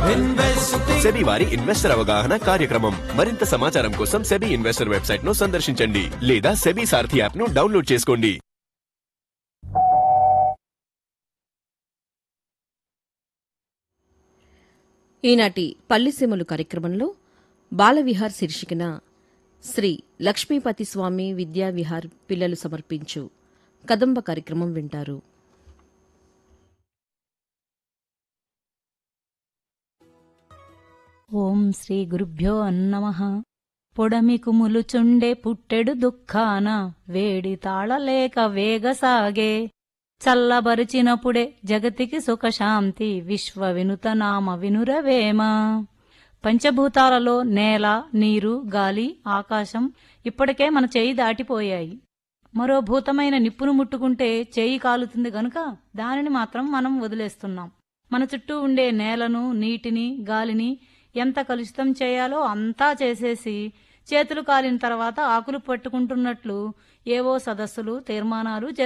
SEBI వారి investor అవగాహన కార్యక్రమం మరింత సమాచారం కోసం సెబీ ఇన్వెస్టర్ వెబ్సైట్ ను సందర్శించండి లేదా సెబీ సారథి యాప్ ను డౌన్లోడ్ చేసుకోండి ఈనాటి పల్లిసీమలు కార్యక్రమంలో బాలవిహార్ శీర్షికన శ్రీ లక్ష్మీపతి స్వామి విద్యా విహార్ పిల్లలు సమర్పించు కదంబ కార్యక్రమం వింటారు ఓం శ్రీ గురుభ్యో నమః పొడమికుములుచుండే పుట్టెడు దుఃఖాన వేడి తాళలేక వేగసాగే చల్లబరిచినప్పుడే జగతికి సుఖశాంతి విశ్వ వినుత నామ వినురవేమ పంచభూతాలలో నేల నీరు గాలి ఆకాశం ఇప్పటికే మన చేయి దాటిపోయాయి మరో భూతమైన నిప్పును ముట్టుకుంటే చేయి కాలుతుంది గనుక దానిని మాత్రం మనం వదిలేస్తున్నాం మన చుట్టూ ఉండే నేలను నీటిని గాలిని ఎంత కలుషితం చేయాలో అంతా చేసేసి చేతులు కాలిన తర్వాత ఆకులు పట్టుకుంటున్నట్లు ఏవో సదస్సులు తీర్మానాలు